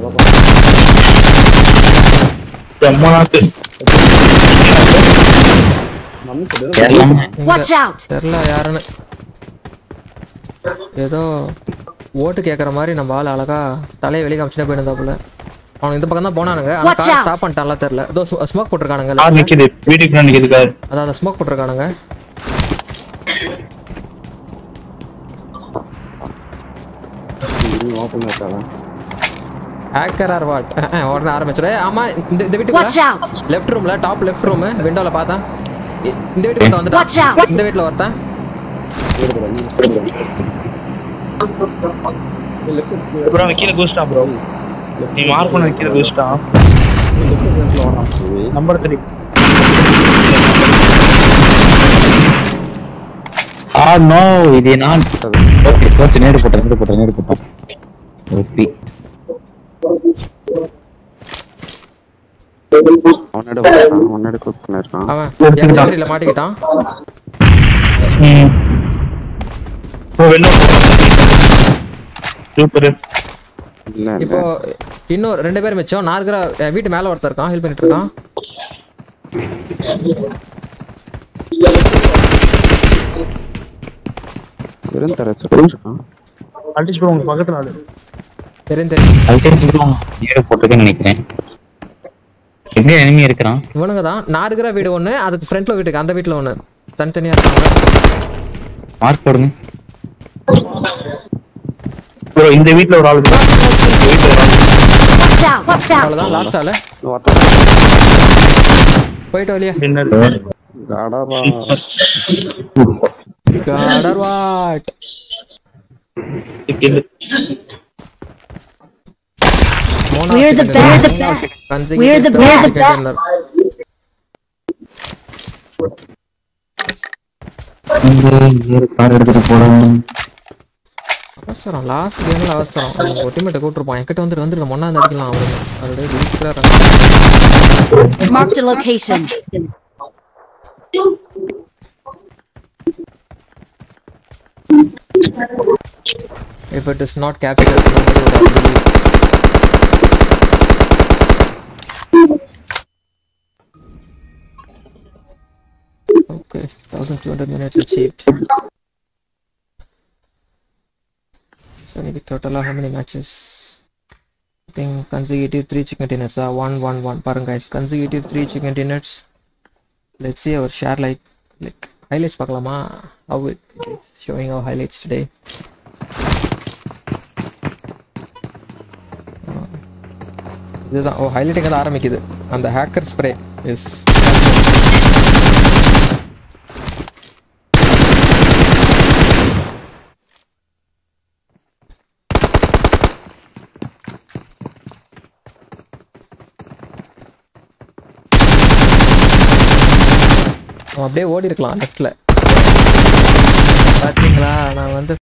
செம்மனாத்து தெரியல Watch out! தெரில யாருன்னு ஏதோ ஓட்டு கேட்குற மாதிரி நம்ம ஆள் அழகா தலையை வெளியே காமிச்சுட்டே போயிருந்தாப்புல அவன் இந்த பக்கம் தான் போனானுங்க ஆனால் Watch கார் out. ஸ்டாப் பண்ணிட்டான்லாம் தெரில ஏதோ ஸ்மோக் போட்டிருக்கானுங்க கார் நிக்குது வீட்டுக்கு பின்னாடி நிக்குது கார் அதான் அந்த ஸ்மோக் போட்டிருக்கானுங்க ஓப்பன் இருக்காங்க ஹேக்கர் ஆர் வாட் உடனே ஆரம்பிச்சிடு ஆமா இந்த இந்த Watch வீட்டுக்கு out! லெஃப்ட் ரூம்ல டாப் லெஃப்ட் ரூம் விண்டோல பார்த்தா இ- இந்த வீட்டுக்கு ஒருத்தன் Watch வந்துட்டான் out! இந்த வீட்டுல ஒருத்தன் ப்ரோ அவன் கீழே குதிச்சிட்டான் ப்ரோ நீ மார்க் பண்ண கீழே குதிச்சிட்டான் நம்பர் த்ரீ ஆ நோ இது நான் ஓகே ஓகே நேரு போட்டேன் நேரு போட்டேன் நேரு போட்டேன் ஓபி அவனோட வரான் அவனோட குக் பண்ணிருக்கான் அவன் வச்சுக்கிட்டான். என்ட்ரியில மாட்டிக்கிட்டான் ப்ரோ வெளில சூப்பர் இல்ல இப்போ இல்ல இன்னும் ரெண்டு பேர் மிச்சம் நான் இருக்கிற என் வீட்டு மேல ஒருத்தன் இருக்கான் ஹெல்ப் பண்ணிட்டு இருக்கான் வெறும் தர சொல்லிட்டு இருக்கான் அல்டிஸ் ப்ரோ உங்க பக்கத்துல ஆளு தெரியும் தெரியும் அதுக்கப்புறம் நேரு போட்டிருக்கேன்னு நினைக்கிறேன் எங்க எனிமி இருக்கிறான் இவனுங்க தான் நான் இருக்கிற வீடு ஒன்று அதுக்கு ஃப்ரண்ட்ல வீட்டுக்கு அந்த வீட்டில் ஒன்று தனித்தனியாக இருக்காங்க மார்க் போடுங்க ப்ரோ இந்த வீட்ல ஒரு ஆளு bro. இந்த வீட்ல ஒரு ஆளு Watch out! Watch out! அவ்வளோதான் லாஸ்ட் ஆளு போயிட்டு வழியா டின்னர் காடாபா கடர்வாட் kill We're the best. We're the best. Car எடுத்துட்டு போலாம் அவசரம் லாஸ்ட் கேமில் அவசரம் ஒட்டிமேட்டை கூட்டிருப்பான் என்கிட்ட வந்துட்டு வந்துட்டு நம்ம ஒன்றா அடிக்கலாம் அவனுக்கு அவருடைய வீட்டில் Marked a location. If it is not capital, nobody would have believed. Okay, 1200 minutes achieved. So, maybe total of how many matches? I think consecutive 3 chicken dinners. Ah, 1 1 1. Parang guys, consecutive 3 chicken dinners. Let's see our share like like highlights பார்க்கலாமா how it is showing our highlights today. இதுதான் ஓ highlighting தான் ஆரம்பிக்குது அந்த hacker spray S அப்படியே ஓடி இருக்கலாம் லெஃப்ட்ல பாத்தீங்களா நான் வந்து